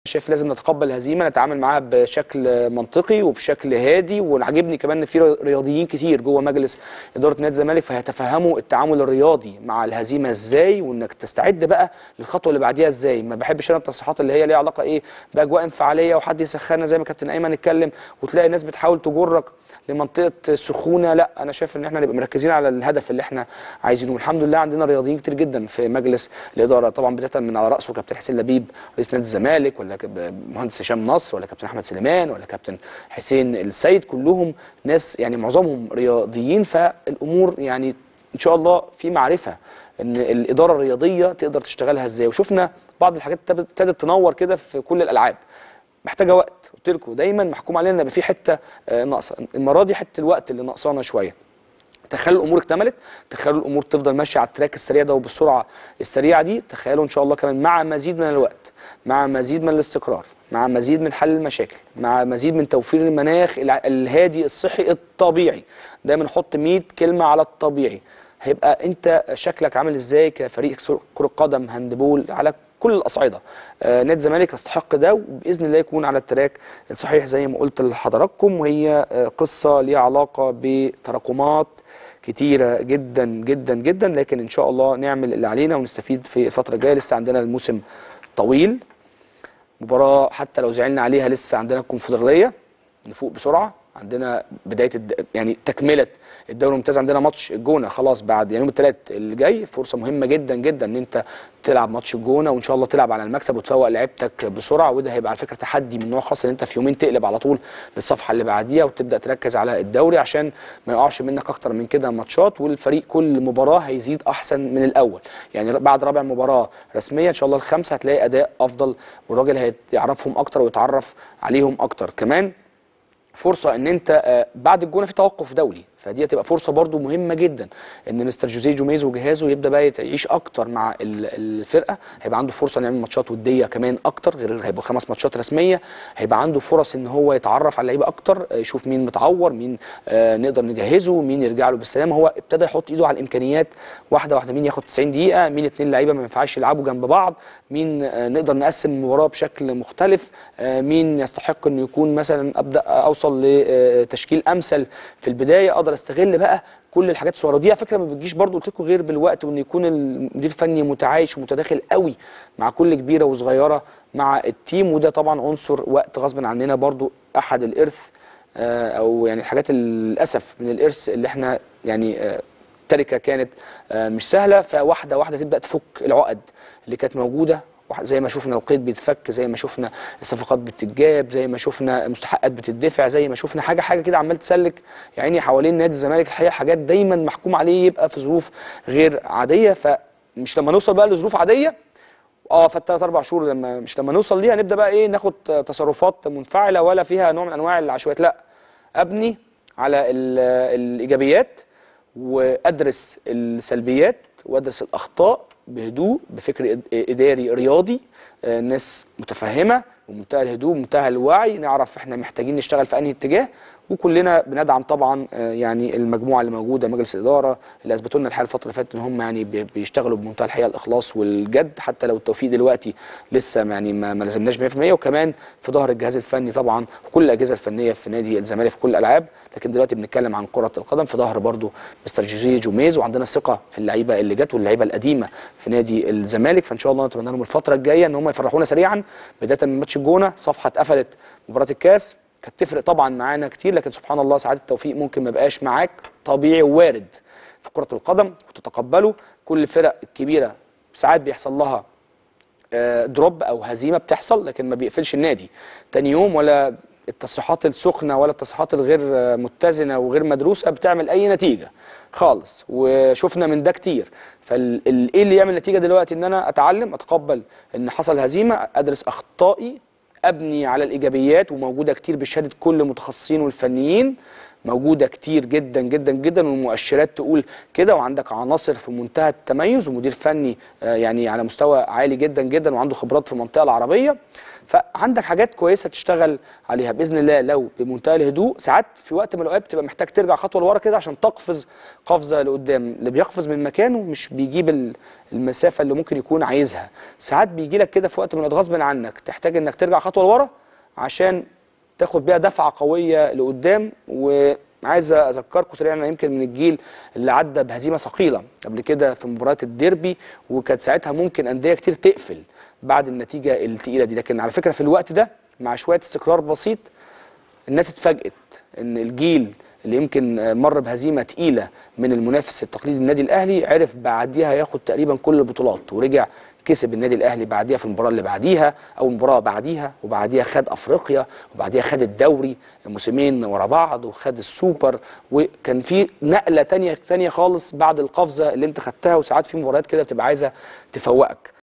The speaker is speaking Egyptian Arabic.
شايف لازم نتقبل الهزيمه نتعامل معاها بشكل منطقي وبشكل هادي وعجبني كمان ان في رياضيين كتير جوه مجلس اداره نادي الزمالك فهيتفهموا التعامل الرياضي مع الهزيمه ازاي وانك تستعد بقى للخطوه اللي بعديها ازاي ما بحبش انا التصريحات اللي هي ليها علاقه ايه باجواء انفعاليه وحد يسخننا زي ما كابتن ايمن اتكلم وتلاقي الناس بتحاول تجرك لمنطقه سخونه لا انا شايف ان احنا نبقى مركزين على الهدف اللي احنا عايزينه الحمد لله عندنا رياضيين كتير جدا في مجلس الاداره طبعا بدايه من على راسه كابتن حسين لبيب رئيس نادي الزمالك ولا مهندس هشام نصر ولا كابتن احمد سليمان ولا كابتن حسين السيد كلهم ناس يعني معظمهم رياضيين فالامور يعني ان شاء الله في معرفه ان الاداره الرياضيه تقدر تشتغلها ازاي وشفنا بعض الحاجات ابتدت تنور كده في كل الالعاب محتاجه وقت قلت لكم دايما محكوم علينا ان يبقى في حته ناقصه المره دي حته الوقت اللي ناقصانا شويه تخيلوا الامور اكتملت تخيلوا الامور تفضل ماشيه على التراك السريع ده وبالسرعه السريعه دي تخيلوا ان شاء الله كمان مع مزيد من الوقت مع مزيد من الاستقرار مع مزيد من حل المشاكل مع مزيد من توفير المناخ الهادي الصحي الطبيعي دايما نحط 100 كلمه على الطبيعي هيبقى انت شكلك عامل ازاي كفريق كره قدم هاندبول على كل الاصعده آه نادي الزمالك يستحق ده وباذن الله يكون على التراك الصحيح زي ما قلت لحضراتكم وهي آه قصه ليها علاقه بتراكمات كتيره جدا جدا جدا لكن ان شاء الله نعمل اللي علينا ونستفيد في الفتره الجايه لسه عندنا الموسم طويل مباراه حتى لو زعلنا عليها لسه عندنا الكونفدراليه نفوق بسرعه عندنا بدايه الد... يعني تكمله الدوري الممتاز عندنا ماتش الجونه خلاص بعد يعني يوم الثلاث اللي جاي فرصه مهمه جدا جدا ان انت تلعب ماتش الجونه وان شاء الله تلعب على المكسب وتفوق لعيبتك بسرعه وده هيبقى على فكره تحدي من نوع خاص ان انت في يومين تقلب على طول للصفحه اللي بعديها وتبدا تركز على الدوري عشان ما يقعش منك اكتر من كده ماتشات والفريق كل مباراه هيزيد احسن من الاول يعني بعد رابع مباراه رسميه ان شاء الله الخمسه هتلاقي اداء افضل والراجل هيعرفهم اكتر ويتعرف عليهم اكتر كمان فرصه ان انت بعد الجونه في توقف دولي فدي هتبقى فرصه برده مهمه جدا ان مستر جوزيه جوميز وجهازه يبدا بقى يعيش اكتر مع الفرقه هيبقى عنده فرصه نعمل ماتشات وديه كمان اكتر غير هيبقى خمس ماتشات رسميه هيبقى عنده فرص ان هو يتعرف على اللعيبه اكتر يشوف مين متعور مين آه نقدر نجهزه مين يرجع له بالسلامه هو ابتدى يحط ايده على الامكانيات واحده واحده مين ياخد 90 دقيقه مين اثنين لعيبه ما ينفعش يلعبوا جنب بعض مين آه نقدر نقسم المباراه بشكل مختلف آه مين يستحق انه يكون مثلا ابدا اوصل لتشكيل امثل في البدايه اقدر استغل بقى كل الحاجات الصغيره دي على فكره ما بتجيش برضو قلت لكم غير بالوقت وان يكون المدير الفني متعايش ومتداخل قوي مع كل كبيره وصغيره مع التيم وده طبعا عنصر وقت غصب عننا برضو احد الارث او يعني الحاجات للاسف من الارث اللي احنا يعني تركه كانت مش سهله فواحده واحده تبدا تفك العقد اللي كانت موجوده زي ما شفنا القيد بيتفك زي ما شفنا الصفقات بتتجاب زي ما شفنا مستحقات بتدفع زي ما شفنا حاجه حاجه كده عمال تسلك يعني حوالين نادي الزمالك الحقيقه حاجات دايما محكوم عليه يبقى في ظروف غير عاديه فمش لما نوصل بقى لظروف عاديه اه في الثلاث اربع شهور لما مش لما نوصل ليها نبدا بقى ايه ناخد تصرفات منفعله ولا فيها نوع من انواع العشوائيات لا ابني على الايجابيات وادرس السلبيات وادرس الاخطاء بهدوء بفكر اداري رياضي ناس متفهمه بمنتهى الهدوء بمنتهى الوعي نعرف احنا محتاجين نشتغل في انهي اتجاه وكلنا بندعم طبعا يعني المجموعه اللي موجوده مجلس الاداره اللي اثبتوا لنا الحقيقه الفتره اللي فاتت ان هم يعني بيشتغلوا بمنتهى الحقيقه الاخلاص والجد حتى لو التوفيق دلوقتي لسه يعني ما لازمناش 100% وكمان في ظهر الجهاز الفني طبعا وكل الاجهزه الفنيه في نادي الزمالك في كل الالعاب لكن دلوقتي بنتكلم عن كره القدم في ظهر برضو مستر جوزيه جوميز وعندنا ثقه في اللعيبه اللي جت واللعيبه القديمه في نادي الزمالك فان شاء الله نتمنى لهم الفتره الجايه ان هم يفرحونا سريعا بدايه من ماتش الجونه صفحه اتقفلت مباراه الكاس كانت تفرق طبعا معانا كتير لكن سبحان الله ساعات التوفيق ممكن ما يبقاش معاك طبيعي ووارد في كره القدم وتتقبله كل الفرق الكبيره ساعات بيحصل لها دروب او هزيمه بتحصل لكن ما بيقفلش النادي تاني يوم ولا التصريحات السخنه ولا التصريحات الغير متزنه وغير مدروسه بتعمل اي نتيجه خالص وشفنا من ده كتير فايه اللي يعمل نتيجه دلوقتي ان انا اتعلم اتقبل ان حصل هزيمه ادرس اخطائي ابني على الايجابيات وموجوده كتير بشهاده كل المتخصصين والفنيين موجوده كتير جدا جدا جدا والمؤشرات تقول كده وعندك عناصر في منتهى التميز ومدير فني يعني على مستوى عالي جدا جدا وعنده خبرات في المنطقه العربيه فعندك حاجات كويسه تشتغل عليها باذن الله لو بمنتهى الهدوء ساعات في وقت من الاوقات بتبقى محتاج ترجع خطوه لورا كده عشان تقفز قفزه لقدام اللي بيقفز من مكانه مش بيجيب ال- المسافه اللي ممكن يكون عايزها ساعات بيجي لك كده في وقت من الاوقات غصب عنك تحتاج انك ترجع خطوه لورا عشان تاخد بيها دفعه قويه لقدام وعايز اذكركم سريعا انا يمكن من الجيل اللي عدى بهزيمه ثقيله قبل كده في مباراه الديربي وكانت ساعتها ممكن انديه كتير تقفل بعد النتيجه الثقيله دي لكن على فكره في الوقت ده مع شويه استقرار بسيط الناس اتفاجئت ان الجيل اللي يمكن مر بهزيمه تقيله من المنافس التقليدي النادي الاهلي عرف بعديها ياخد تقريبا كل البطولات ورجع كسب النادي الاهلي بعديها في المباراه اللي بعديها او المباراه بعديها وبعديها خد افريقيا وبعديها خد الدوري موسمين ورا بعض وخد السوبر وكان في نقله تانية تانية خالص بعد القفزه اللي انت خدتها وساعات في مباريات كده بتبقى عايزه تفوقك